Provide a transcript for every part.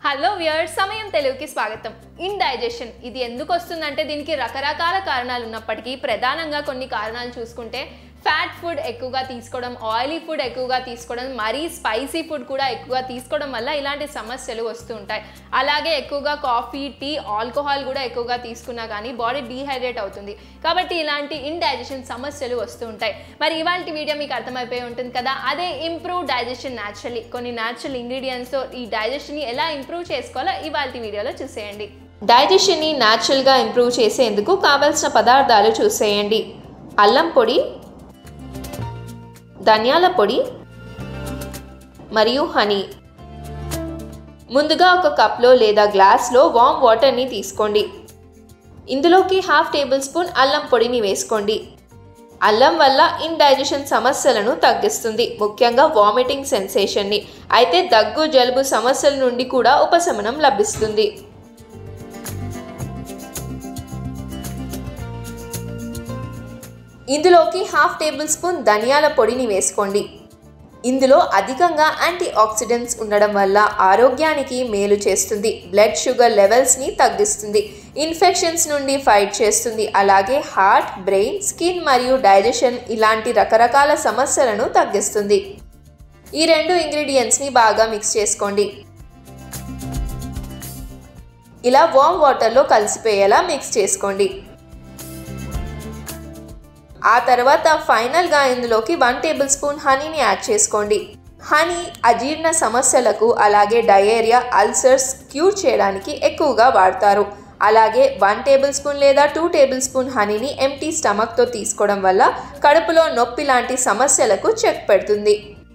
hello viewer సమయం తెలుగుకి స్వాగతం ఇండైజెషన్ ఇది ఎందుకు వస్తుందంటే దీనికి రకరకాల కారణాలు ఉన్నప్పటికీ ప్రధానంగా కొన్ని కారణాలు చూసుకుంటే ఫ్యాట్ ఫుడ్ ఎక్కువగా తీసుకోవడం ఆయిలీ ఫుడ్ ఎక్కువగా తీసుకోవడం మరీ స్పైసీ ఫుడ్ కూడా ఎక్కువగా తీసుకోవడం వల్ల ఇలాంటి సమస్యలు వస్తూ ఉంటాయి అలాగే ఎక్కువగా కాఫీ టీ ఆల్కహాల్ కూడా ఎక్కువగా తీసుకున్నా కానీ బాడీ డీహైడ్రేట్ అవుతుంది కాబట్టి ఇలాంటి ఇండైజెషన్ సమస్యలు వస్తూ ఉంటాయి మరి ఇవాళ వీడియో మీకు అర్థమైపోయి ఉంటుంది కదా అదే ఇంప్రూవ్ డైజెషన్ న్యాచురలీ కొన్ని న్యాచురల్ ఇంగ్రీడియంట్స్తో ఈ డైజెషన్ని ఎలా ఇంప్రూవ్ చేసుకోవాలో ఇవాళ వీడియోలో చూసేయండి డైజెషన్ని న్యాచురల్గా ఇంప్రూవ్ చేసేందుకు కావలసిన పదార్థాలు చూసేయండి అల్లం పొడి ధనియాల పొడి మరియు హనీ ముందుగా ఒక కప్లో లేదా గ్లాస్లో వామ్ వాటర్ని తీసుకోండి ఇందులోకి హాఫ్ టేబుల్ స్పూన్ అల్లం పొడిని వేసుకోండి అల్లం వల్ల ఇండైజెషన్ సమస్యలను తగ్గిస్తుంది ముఖ్యంగా వామిటింగ్ సెన్సేషన్ని అయితే దగ్గు జలుబు సమస్యల నుండి కూడా ఉపశమనం లభిస్తుంది ఇందులోకి హాఫ్ టేబుల్ స్పూన్ ధనియాల పొడిని వేసుకోండి ఇందులో అధికంగా యాంటీ ఆక్సిడెంట్స్ ఉండడం వల్ల ఆరోగ్యానికి మేలు చేస్తుంది బ్లడ్ షుగర్ లెవెల్స్ని తగ్గిస్తుంది ఇన్ఫెక్షన్స్ నుండి ఫైట్ చేస్తుంది అలాగే హార్ట్ బ్రెయిన్ స్కిన్ మరియు డైజెషన్ ఇలాంటి రకరకాల సమస్యలను తగ్గిస్తుంది ఈ రెండు ఇంగ్రీడియంట్స్ని బాగా మిక్స్ చేసుకోండి ఇలా వామ్ వాటర్లో కలిసిపోయేలా మిక్స్ చేసుకోండి ఆ తర్వాత ఫైనల్గా ఇందులోకి వన్ టేబుల్ స్పూన్ హనీని యాడ్ చేసుకోండి హనీ అజీర్ణ సమస్యలకు అలాగే డయేరియా అల్సర్స్ క్యూర్ చేయడానికి ఎక్కువగా వాడతారు అలాగే వన్ టేబుల్ స్పూన్ లేదా టూ టేబుల్ స్పూన్ హనీని ఎంటీ స్టమక్తో తీసుకోవడం వల్ల కడుపులో నొప్పి లాంటి సమస్యలకు చెక్ పెడుతుంది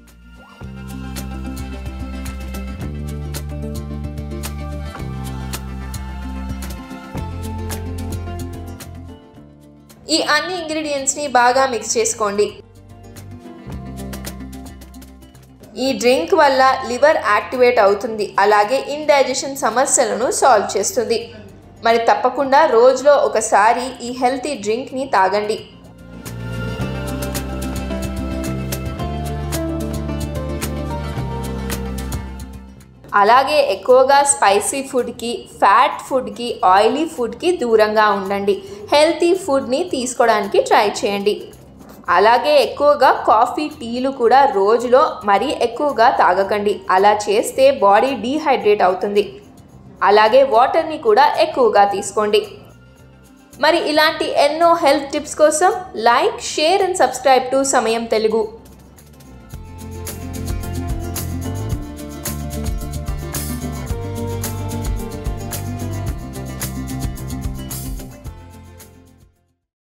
ఈ అన్ని ఇంగ్రీడియంట్స్ని బాగా మిక్స్ చేసుకోండి ఈ డ్రింక్ వల్ల లివర్ యాక్టివేట్ అవుతుంది అలాగే ఇండైజెషన్ సమస్యలను సాల్వ్ చేస్తుంది మరి తప్పకుండా రోజులో ఒకసారి ఈ హెల్తీ డ్రింక్ని తాగండి అలాగే ఎక్కువగా స్పైసీ ఫుడ్కి ఫ్యాట్ ఫుడ్కి ఆయిలీ ఫుడ్కి దూరంగా ఉండండి హెల్తీ ఫుడ్ని తీసుకోవడానికి ట్రై చేయండి అలాగే ఎక్కువగా కాఫీ టీలు కూడా రోజులో మరీ ఎక్కువగా తాగకండి అలా చేస్తే బాడీ డీహైడ్రేట్ అవుతుంది అలాగే వాటర్ని కూడా ఎక్కువగా తీసుకోండి మరి ఇలాంటి ఎన్నో హెల్త్ టిప్స్ కోసం like share and subscribe to Samayam Telugu